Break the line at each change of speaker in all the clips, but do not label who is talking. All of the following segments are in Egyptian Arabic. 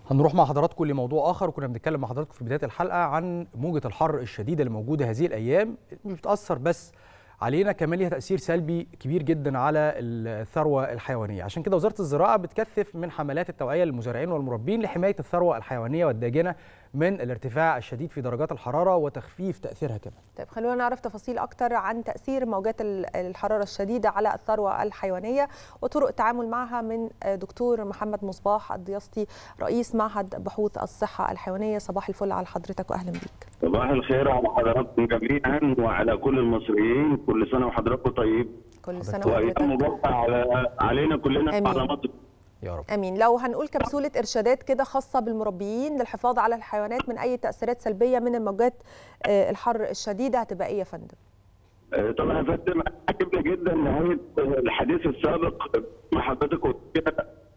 هنروح مع حضراتكم لموضوع اخر وكنا بنتكلم مع حضراتكم في بدايه الحلقه عن موجه الحر الشديده اللي موجوده هذه الايام مش بتاثر بس علينا كمان ليها تاثير سلبي كبير جدا على الثروه الحيوانيه عشان كده وزاره الزراعه بتكثف من حملات التوعيه للمزارعين والمربين لحمايه الثروه الحيوانيه والداجنه من الارتفاع الشديد في درجات الحراره وتخفيف تاثيرها كمان
طيب خلونا نعرف تفاصيل اكتر عن تاثير موجات الحراره الشديده على الثروه الحيوانيه وطرق التعامل معها من دكتور محمد مصباح الدياسطي رئيس معهد بحوث الصحه الحيوانيه صباح الفل على حضرتك واهلا بيك
صباح الخير على حضراتكم جميعا وعلى كل المصريين كل سنه وحضراتكم طيب
كل سنه
وايام مباركه على علينا كلنا
آمين.
على مصر
يا رب
امين لو هنقول كبسوله ارشادات كده خاصه بالمربيين للحفاظ على الحيوانات من اي تاثيرات سلبيه من الموجات آه، الحر الشديده هتبقى ايه يا فندم
آه، طبعا يا فندم عجبني جدا نهايه الحديث السابق مع حضرتك وكده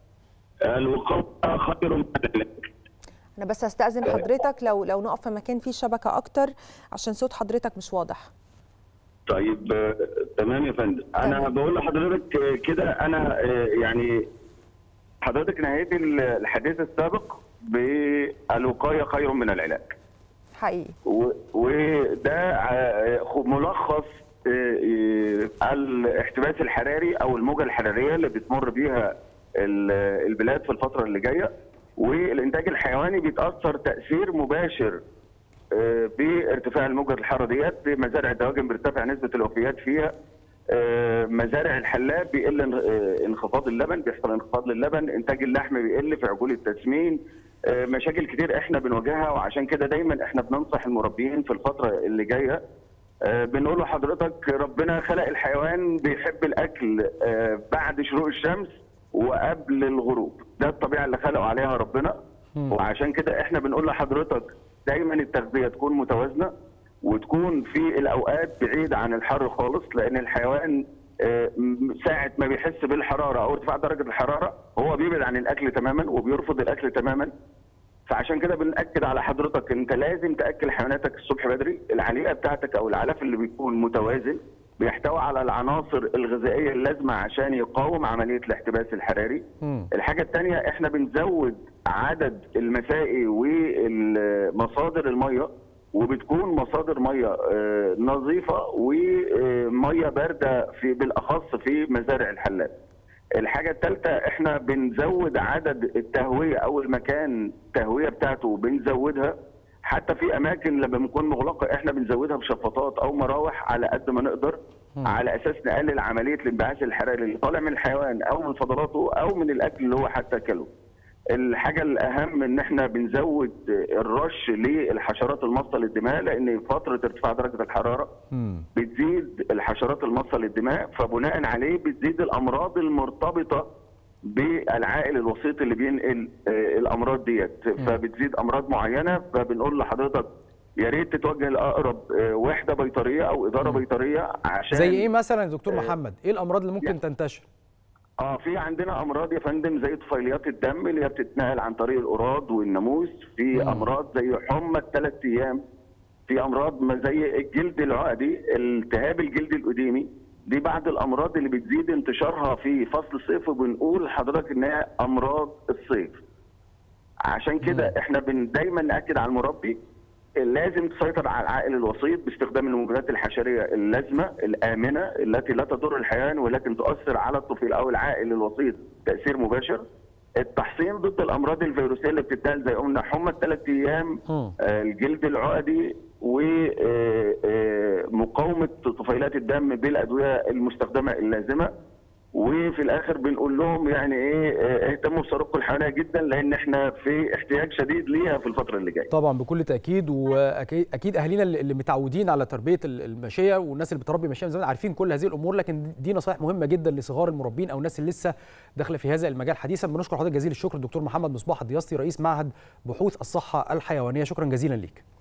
الوقايه خير من العلاج
انا بس هستاذن حضرتك لو لو نقف في مكان فيه شبكه اكتر عشان صوت حضرتك مش واضح
طيب آه، تمام يا فندم انا
تمام.
بقول لحضرتك آه، كده انا آه، يعني حضرتك نهايه الحديث السابق بالوقايه خير من العلاج
حقيقي
و- وده ع- ملخص آه، آه، الاحتباس الحراري او الموجه الحراريه اللي بتمر بيها ال- البلاد في الفتره اللي جايه والانتاج الحيواني بيتاثر تاثير مباشر آه، بارتفاع الموجه الحاره ديت بمزارع الدواجن بيرتفع نسبه الوفيات فيها آه، مزارع الحلاب بيقل ان- آه، انخفاض اللبن بيحصل انخفاض للبن انتاج اللحم بيقل في عجول التسمين آه، مشاكل كتير احنا بنواجهها وعشان كده دايما احنا بننصح المربيين في الفتره اللي جايه آه، بنقول لحضرتك ربنا خلق الحيوان بيحب الاكل آه، بعد شروق الشمس وقبل الغروب ده الطبيعه اللي خلقه عليها ربنا وعشان كده احنا بنقول لحضرتك دايما التغذيه تكون متوازنه وتكون في الاوقات بعيد عن الحر خالص لان الحيوان آه، م- ساعه ما بيحس بالحراره او ارتفاع درجه الحراره هو بيبعد عن الاكل تماما وبيرفض الاكل تماما فعشان كده بنأكد على حضرتك انت لازم تاكل حيواناتك الصبح بدري العليقه بتاعتك او العلف اللي بيكون متوازن بيحتوي على العناصر الغذائيه اللازمه عشان يقاوم عمليه الاحتباس الحراري
مم.
الحاجه الثانيه احنا بنزود عدد المسائي ومصادر الميه وبتكون مصادر ميه آه، نظيفه وميه بارده في بالاخص في مزارع الحلال الحاجة الثالثة احنا بنزود عدد التهوية او المكان التهوية بتاعته بنزودها حتى في اماكن لما بنكون مغلقة احنا بنزودها بشفاطات او مراوح على قد ما نقدر على اساس نقلل عملية الانبعاث الحراري اللي طالع من الحيوان او من فضلاته او من الاكل اللي هو حتى اكله الحاجة الأهم إن إحنا بنزود الرش للحشرات المصة للدماء لأن فترة ارتفاع درجة الحرارة
مم.
بتزيد الحشرات المصة للدماء فبناء عليه بتزيد الأمراض المرتبطة بالعائل الوسيط اللي بينقل آه، الأمراض ديت فبتزيد أمراض معينة فبنقول لحضرتك يا ريت تتوجه لأقرب آه، وحدة بيطرية أو إدارة بيطرية عشان
زي ايه مثلا يا دكتور محمد ايه الامراض اللي ممكن تنتشر
اه في عندنا امراض يا فندم زي طفيليات الدم اللي هي بتتنقل عن طريق القراض والناموس في امراض زي حمى الثلاث ايام في امراض ما زي الجلد العقدي التهاب الجلد الاديمي دي بعض الامراض اللي بتزيد انتشارها في فصل الصيف وبنقول لحضرتك انها امراض الصيف عشان كده احنا بن دايما ناكد على المربي لازم تسيطر على العائل الوسيط باستخدام المبيدات الحشريه اللازمه الامنه التي لا تضر الحيوان ولكن تؤثر على الطفيل او العائل الوسيط تاثير مباشر التحصين ضد الامراض الفيروسيه اللي بتتنقل زي قلنا حمى الثلاث ايام
مم.
آه، الجلد العقدي ومقاومه طفيلات الدم بالادويه المستخدمه اللازمه وفي الاخر بنقول لهم يعني ايه آه، اهتموا بصاروخكم الحيوانيه جدا لان احنا في احتياج شديد ليها في الفتره اللي جايه
طبعا بكل تاكيد واكيد اكيد اهالينا اللي اللي متعودين على تربيه ال- الماشيه والناس اللي بتربي ماشيه من زمان عارفين كل هذه الامور لكن دي نصائح مهمه جدا لصغار المربين او الناس اللي لسه داخله في هذا المجال حديثا بنشكر حضرتك جزيل الشكر الدكتور محمد مصباح الدياسطي رئيس معهد بحوث الصحه الحيوانيه شكرا جزيلا ليك